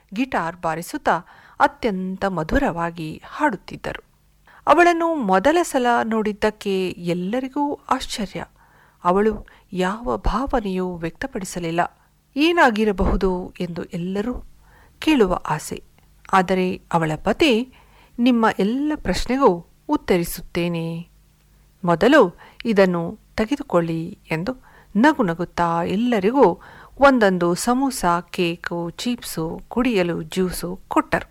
guitar ಬಾರಿಸುತ್ತಾ ಅತ್ಯಂತ ಮಧುರವಾಗಿ ಹಾಡುತ್ತಿದ್ದರು ಅವಳನ್ನು ಮೊದಲ ಸಲ ನೋಡಿದ್ದಕ್ಕೆ ಎಲ್ಲರಿಗೂ ಆಶ್ಚರ್ಯ ಅವಳು ಯಾವ ಭಾವನೆಯೂ ವ್ಯಕ್ತಪಡಿಸಲಿಲ್ಲ ಏನಾಗಿರಬಹುದು ಎಂದು ಎಲ್ಲರೂ ಕೇಳುವ ಆಸೆ ಆದರೆ ಅವಳ ಪತಿ ನಿಮ್ಮ ಎಲ್ಲ ಪ್ರಶ್ನೆಗೂ ಉತ್ತರಿಸುತ್ತೇನೆ ಮೊದಲು ಇದನ್ನು ತೆಗೆದುಕೊಳ್ಳಿ ಎಂದು ನಗು ನಗುತ್ತಾ ಎಲ್ಲರಿಗೂ ಒಂದೊಂದು ಸಮೋಸ ಕೇಕು ಚೀಪ್ಸು ಕುಡಿಯಲು ಜ್ಯೂಸು ಕೊಟ್ಟರು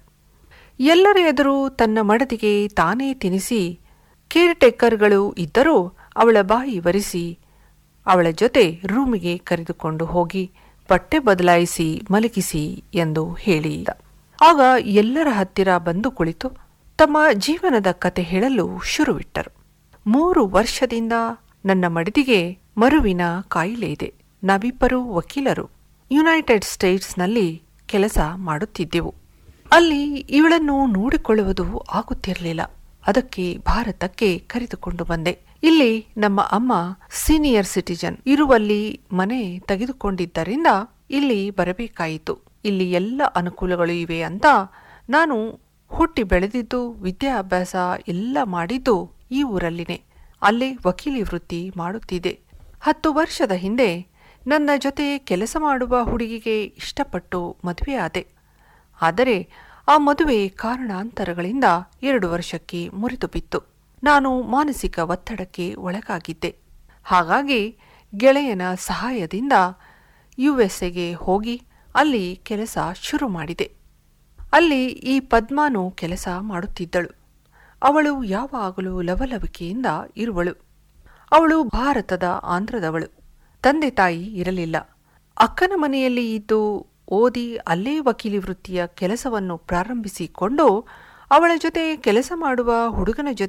ಎಲ್ಲರ ಎದುರು ತನ್ನ ಮಡದಿಗೆ ತಾನೇ ತಿನಿಸಿ ಕೇರ್ಟೇಕರ್ಗಳು ಇದ್ದರೂ ಅವಳ ಬಾಯಿ ಒರೆಸಿ ಅವಳ ಜೊತೆ ರೂಮಿಗೆ ಕರೆದುಕೊಂಡು ಹೋಗಿ ಬಟ್ಟೆ ಬದಲಾಯಿಸಿ ಮಲಗಿಸಿ ಎಂದು ಹೇಳಿದ ಆಗ ಎಲ್ಲರ ಹತ್ತಿರ ಬಂದು ಕುಳಿತು ತಮ್ಮ ಜೀವನದ ಕತೆ ಹೇಳಲು ಶುರುವಿಟ್ಟರು ಮೂರು ವರ್ಷದಿಂದ ನನ್ನ ಮಡದಿಗೆ ಮರುವಿನ ಕಾಯಿಲೆ ಇದೆ ನಾವಿಬ್ಬರು ವಕೀಲರು ಯುನೈಟೆಡ್ ಸ್ಟೇಟ್ಸ್ನಲ್ಲಿ ಕೆಲಸ ಮಾಡುತ್ತಿದ್ದೆವು ಅಲ್ಲಿ ಇವಳನ್ನು ನೋಡಿಕೊಳ್ಳುವುದು ಆಗುತ್ತಿರಲಿಲ್ಲ ಅದಕ್ಕೆ ಭಾರತಕ್ಕೆ ಕರೆದುಕೊಂಡು ಬಂದೆ ಇಲ್ಲಿ ನಮ್ಮ ಅಮ್ಮ ಸೀನಿಯರ್ ಸಿಟಿಜನ್ ಇರುವಲ್ಲಿ ಮನೆ ತೆಗೆದುಕೊಂಡಿದ್ದರಿಂದ ಇಲ್ಲಿ ಬರಬೇಕಾಯಿತು ಇಲ್ಲಿ ಎಲ್ಲ ಅನುಕೂಲಗಳು ಇವೆ ಅಂತ ನಾನು ಹುಟ್ಟಿ ಬೆಳೆದಿದ್ದು ವಿದ್ಯಾಭ್ಯಾಸ ಎಲ್ಲ ಮಾಡಿದ್ದು ಈ ಊರಲ್ಲಿನೇ ಅಲ್ಲೇ ವಕೀಲಿ ವೃತ್ತಿ ಮಾಡುತ್ತಿದ್ದೆ ಹತ್ತು ವರ್ಷದ ಹಿಂದೆ ನನ್ನ ಜೊತೆ ಕೆಲಸ ಮಾಡುವ ಹುಡುಗಿಗೆ ಇಷ್ಟಪಟ್ಟು ಮದುವೆಯಾದೆ ಆದರೆ ಆ ಮದುವೆ ಕಾರಣಾಂತರಗಳಿಂದ ಎರಡು ವರ್ಷಕ್ಕೆ ಮುರಿದು ಬಿತ್ತು ನಾನು ಮಾನಸಿಕ ಒತ್ತಡಕ್ಕೆ ಒಳಗಾಗಿದ್ದೆ ಹಾಗಾಗಿ ಗೆಳೆಯನ ಸಹಾಯದಿಂದ ಯುಎಸ್ಎಗೆ ಹೋಗಿ ಅಲ್ಲಿ ಕೆಲಸ ಶುರು ಮಾಡಿದೆ ಅಲ್ಲಿ ಈ ಪದ್ಮಾನು ಕೆಲಸ ಮಾಡುತ್ತಿದ್ದಳು ಅವಳು ಯಾವಾಗಲೂ ಲವಲವಿಕೆಯಿಂದ ಇರುವಳು ಅವಳು ಭಾರತದ ಆಂಧ್ರದವಳು ತಂದೆ ತಾಯಿ ಇರಲಿಲ್ಲ ಅಕ್ಕನ ಮನೆಯಲ್ಲಿ ಇದ್ದು ಓದಿ ಅಲ್ಲೇ ವಕೀಲಿ ವೃತ್ತಿಯ ಕೆಲಸವನ್ನು ಪ್ರಾರಂಭಿಸಿಕೊಂಡು ಅವಳ ಜೊತೆ ಕೆಲಸ ಮಾಡುವ ಹುಡುಗನ ಜೊತೆ